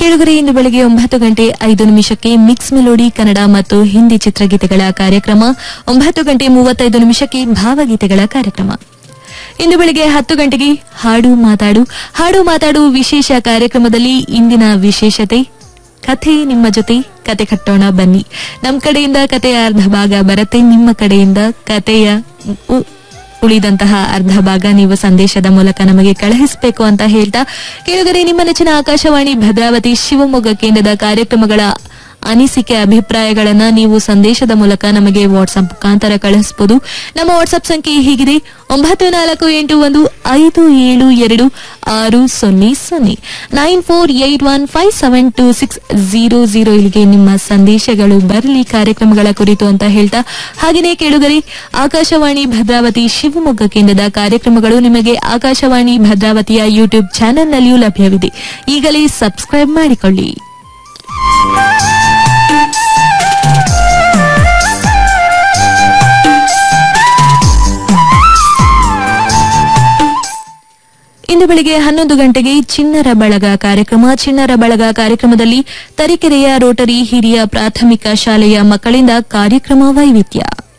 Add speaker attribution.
Speaker 1: ಕೇಳುಗರೆ ಇಂದು ಬೆಳಗ್ಗೆ ಒಂಬತ್ತು ಗಂಟೆ ಐದು ನಿಮಿಷಕ್ಕೆ ಮಿಕ್ಸ್ ಮೆಲೋಡಿ ಕನ್ನಡ ಮತ್ತು ಹಿಂದಿ ಚಿತ್ರಗೀತೆಗಳ ಕಾರ್ಯಕ್ರಮ ಒಂಬತ್ತು ಗಂಟೆ ಮೂವತ್ತೈದು ನಿಮಿಷಕ್ಕೆ ಭಾವಗೀತೆಗಳ ಕಾರ್ಯಕ್ರಮ ಇಂದು ಬೆಳಿಗ್ಗೆ ಹತ್ತು ಗಂಟೆಗೆ ಹಾಡು ಮಾತಾಡು ಹಾಡು ಮಾತಾಡು ವಿಶೇಷ ಕಾರ್ಯಕ್ರಮದಲ್ಲಿ ಇಂದಿನ ವಿಶೇಷತೆ ಕಥೆ ನಿಮ್ಮ ಜೊತೆ ಕತೆ ಕಟ್ಟೋಣ ಬನ್ನಿ ನಮ್ಮ ಕಡೆಯಿಂದ ಕಥೆಯ ಅರ್ಧ ಭಾಗ ಬರುತ್ತೆ ನಿಮ್ಮ ಕಡೆಯಿಂದ ಕಥೆಯ ಉ- ಉಳಿದಂತಹ ಅರ್ಧ ಭಾಗ ನೀವು ಸಂದೇಶದ ಮೂಲಕ ನಮಗೆ ಕಳುಹಿಸಬೇಕು ಅಂತ ಹೇಳ್ತಾ ಕೇಳಿದರೆ ನಿಮ್ಮ ನೆಚ್ಚಿನ ಆಕಾಶವಾಣಿ ಭದ್ರಾವತಿ ಶಿವಮೊಗ್ಗ ಕೇಂದ್ರದ ಕಾರ್ಯಕ್ರಮಗಳ ಅನಿಸಿಕೆ ಅಭಿಪ್ರಾಯಗಳನ್ನ ನೀವು ಸಂದೇಶದ ಮೂಲಕ ನಮಗೆ ವಾಟ್ಸ್ಆಪ್ ಮುಖಾಂತರ ಕಳಿಸಬಹುದು ನಮ್ಮ ವಾಟ್ಸ್ಆಪ್ ಸಂಖ್ಯೆ ಹೀಗಿದೆ ಒಂಬತ್ತು ನಾಲ್ಕು ಎಂಟು ಒಂದು ಐದು ಏಳು ಎರಡು ಆರು ಸೊನ್ನೆ ಸೊನ್ನೆ nine four eight one five seven two six zero zero ಇಲ್ಲಿಗೆ ನಿಮ್ಮ ಸಂದೇಶಗಳು ಬರಲಿ ಕಾರ್ಯಕ್ರಮಗಳ ಕುರಿತು ಅಂತ ಹೇಳ್ತಾ ಹಾಗೆಯೇ ಕೇಳುಗರೆ ಆಕಾಶವಾಣಿ ಭದ್ರಾವತಿ ಶಿವಮೊಗ್ಗ ಕೇಂದ್ರದ ಕಾರ್ಯಕ್ರಮಗಳು ನಿಮಗೆ ಆಕಾಶವಾಣಿ ಭದ್ರಾವತಿಯ ಯೂಟ್ಯೂಬ್ ಚಾನೆಲ್ನಲ್ಲಿಯೂ ಲಭ್ಯವಿದೆ ಈಗಲೇ ಸಬ್ಸ್ಕ್ರೈಬ್ ಮಾಡಿಕೊಳ್ಳಿ ಇಂದು ಬೆಳಿಗ್ಗೆ ಹನ್ನೊಂದು ಗಂಟೆಗೆ ಚಿಣ್ಣರ ಬಳಗ ಕಾರ್ಯಕ್ರಮ ಚಿಣ್ಣರ ಬಳಗ ಕಾರ್ಯಕ್ರಮದಲ್ಲಿ ತರೀಕೆರೆಯ ರೋಟರಿ ಹಿರಿಯ ಪ್ರಾಥಮಿಕ ಶಾಲೆಯ ಮಕ್ಕಳಿಂದ ಕಾರ್ಯಕ್ರಮ ವೈವಿಧ್ಯ